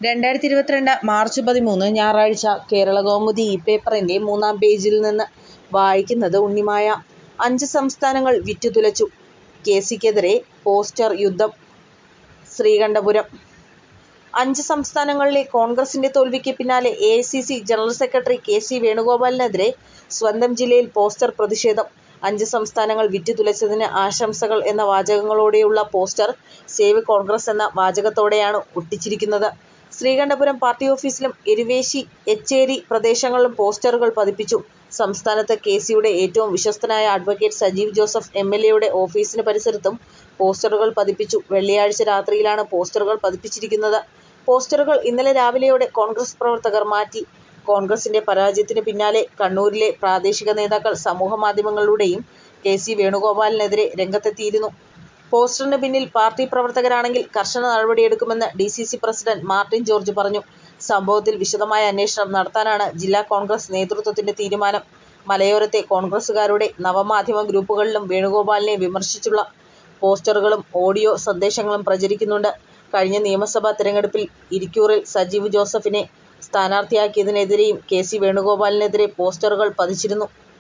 രണ്ടായിരത്തി ഇരുപത്തിരണ്ട് മാർച്ച് പതിമൂന്ന് ഞായറാഴ്ച കേരളകൗമുദി ഈ പേപ്പറിൻ്റെ മൂന്നാം പേജിൽ നിന്ന് വായിക്കുന്നത് ഉണ്ണിമായ. അഞ്ച് സംസ്ഥാനങ്ങൾ വിറ്റുതുലച്ചു, കെ സിക്കെതിരെ പോസ്റ്റർ യുദ്ധം ശ്രീകണ്ഠപുരം അഞ്ച് സംസ്ഥാനങ്ങളിലെ കോൺഗ്രസിൻ്റെ തോൽവിക്ക് പിന്നാലെ A I C C general secretary K C വേണുഗോപാലിനെതിരെ സ്വന്തം ജില്ലയിൽ പോസ്റ്റർ പ്രതിഷേധം. അഞ്ച് സംസ്ഥാനങ്ങൾ വിറ്റുതുലച്ചതിന് ആശംസകൾ എന്ന വാചകങ്ങളോടെയുള്ള പോസ്റ്റർ സേവ് കോൺഗ്രസ് എന്ന വാചകത്തോടെയാണ് ഒട്ടിച്ചിരിക്കുന്നത്. ശ്രീകണ്ഠപുരം പാർട്ടി ഓഫീസിലും എരുവേശി, എച്ചേരി പ്രദേശങ്ങളിലും പോസ്റ്ററുകൾ പതിപ്പിച്ചു. സംസ്ഥാനത്ത് കെ സിയുടെ ഏറ്റവും വിശ്വസ്തനായ അഡ്വ. സജീവ് ജോസഫ് എം എൽ എയുടെ ഓഫീസിന് പരിസരത്തും പോസ്റ്ററുകൾ പതിപ്പിച്ചു. വെള്ളിയാഴ്ച രാത്രിയിലാണ് പോസ്റ്ററുകൾ പതിപ്പിച്ചിരിക്കുന്നത്. പോസ്റ്ററുകൾ ഇന്നലെ രാവിലെയോടെ കോൺഗ്രസ് പ്രവർത്തകർ മാറ്റി. കോൺഗ്രസിൻ്റെ പരാജയത്തിന് പിന്നാലെ കണ്ണൂരിലെ പ്രാദേശിക നേതാക്കൾ സമൂഹമാധ്യമങ്ങളിലൂടെയും കെ സി വേണുഗോപാലിനെതിരെ രംഗത്തെത്തിയിരുന്നു. പോസ്റ്ററിന് പിന്നിൽ പാർട്ടി പ്രവർത്തകരാണെങ്കിൽ കർശന നടപടിയെടുക്കുമെന്ന് D C C president Martin George പറഞ്ഞു. സംഭവത്തിൽ വിശദമായ അന്വേഷണം നടത്താനാണ് ജില്ലാ കോൺഗ്രസ് നേതൃത്വത്തിൻ്റെ തീരുമാനം. മലയോരത്തെ കോൺഗ്രസുകാരുടെ നവമാധ്യമ ഗ്രൂപ്പുകളിലും വേണുഗോപാലിനെ വിമർശിച്ചുള്ള പോസ്റ്ററുകളും ഓഡിയോ സന്ദേശങ്ങളും പ്രചരിക്കുന്നുണ്ട്. കഴിഞ്ഞ നിയമസഭാ തെരഞ്ഞെടുപ്പിൽ ഇരിക്കൂറിൽ സജീവ് ജോസഫിനെ സ്ഥാനാർത്ഥിയാക്കിയതിനെതിരെയും കെ സി വേണുഗോപാലിനെതിരെ പോസ്റ്ററുകൾ പതിച്ചിരുന്നു.